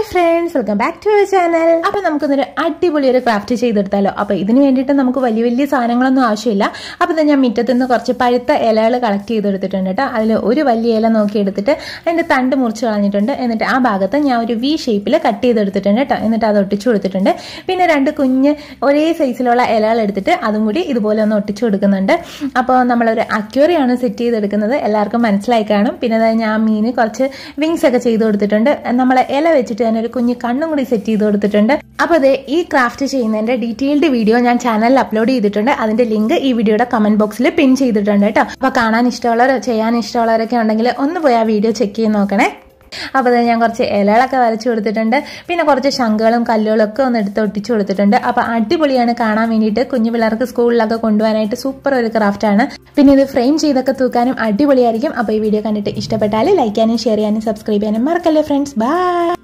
friends welcome back to our channel അപ്പൊ നമുക്കൊന്നൊരു അടിപൊളി ഒരു ക്രാഫ്റ്റ് ചെയ്തെടുത്താലോ അപ്പൊ ഇതിന് വേണ്ടിയിട്ട് നമുക്ക് വലിയ വലിയ സാധനങ്ങളൊന്നും ആവശ്യമില്ല അപ്പൊ ഇത് ഞാൻ മുറ്റത്ത് നിന്ന് കുറച്ച് പഴുത്ത ഇലകൾ കളക്ട് ചെയ്തെടുത്തിട്ടുണ്ട് കേട്ടോ അതിൽ ഒരു വലിയ ഇല നോക്കി എടുത്തിട്ട് അതിന്റെ തണ്ട് മുറിച്ച് കളഞ്ഞിട്ടുണ്ട് എന്നിട്ട് ആ ഭാഗത്ത് ഞാൻ ഒരു വി ഷേപ്പിൽ കട്ട് ചെയ്തെടുത്തിട്ടുണ്ട് കേട്ടോ എന്നിട്ട് അത് ഒട്ടിച്ചു കൊടുത്തിട്ടുണ്ട് പിന്നെ രണ്ട് കുഞ്ഞ് ഒരേ സൈസിലുള്ള ഇലകൾ എടുത്തിട്ട് അതും കൂടി ഇതുപോലെ ഒന്ന് ഒട്ടിച്ചു കൊടുക്കുന്നുണ്ട് അപ്പോൾ നമ്മളൊരു അക്യൂറിയാണ് സെറ്റ് ചെയ്തെടുക്കുന്നത് എല്ലാവർക്കും മനസ്സിലായി കാണും പിന്നെ അതായത് ഞാൻ മീന് കുറച്ച് വിങ്സ് ഒക്കെ ചെയ്ത് കൊടുത്തിട്ടുണ്ട് നമ്മളെ ഇല വെച്ചിട്ട് തന്നെ ഒരു കുഞ്ഞ് കണ്ണും കൂടി സെറ്റ് ചെയ്ത് കൊടുത്തിട്ടുണ്ട് അപ്പോൾ അതെ ഈ ക്രാഫ്റ്റ് ചെയ്യുന്നതിന്റെ ഡീറ്റെയിൽഡ് വീഡിയോ ഞാൻ ചാനലിൽ അപ്ലോഡ് ചെയ്തിട്ടുണ്ട് അതിന്റെ ലിങ്ക് ഈ വീഡിയോയുടെ കമന്റ് ബോക്സിൽ പിൻ ചെയ്തിട്ടുണ്ട് കേട്ടോ അപ്പോൾ കാണാൻ ഇഷ്ടമുള്ളവർ ചെയ്യാൻ ഇഷ്ടമുള്ളവരൊക്കെ ഉണ്ടെങ്കിൽ ഒന്ന് പോയി ആ വീഡിയോ ചെക്ക് ചെയ്ത് നോക്കണേ അപ്പോൾ അത് ഞാൻ കുറച്ച് ഇലകളൊക്കെ വരച്ചു കൊടുത്തിട്ടുണ്ട് പിന്നെ കുറച്ച് ശംഖുകളും കല്ലുകളും ഒക്കെ ഒന്ന് എടുത്ത് ഒട്ടിച്ചു കൊടുത്തിട്ടുണ്ട് അപ്പോൾ അടിപൊളിയാണ് കാണാൻ വേണ്ടിയിട്ട് കുഞ്ഞു പിള്ളേർക്ക് സ്കൂളിലൊക്കെ കൊണ്ടുപോകാനായിട്ട് സൂപ്പർ ഒരു ക്രാഫ്റ്റ് ആണ് പിന്നെ ഇത് ഫ്രെയിം ചെയ്തൊക്കെ തൂക്കാനും അടിപൊളിയായിരിക്കും അപ്പോൾ ഈ വീഡിയോ കണ്ടിട്ട് ഇഷ്ടപ്പെട്ടാൽ ലൈക്ക് ചെയ്യാനും ഷെയർ ചെയ്യാനും സബ്സ്ക്രൈബ് ചെയ്യാനും മറക്കല്ലേ ഫ്രണ്ട്സ് ബൈ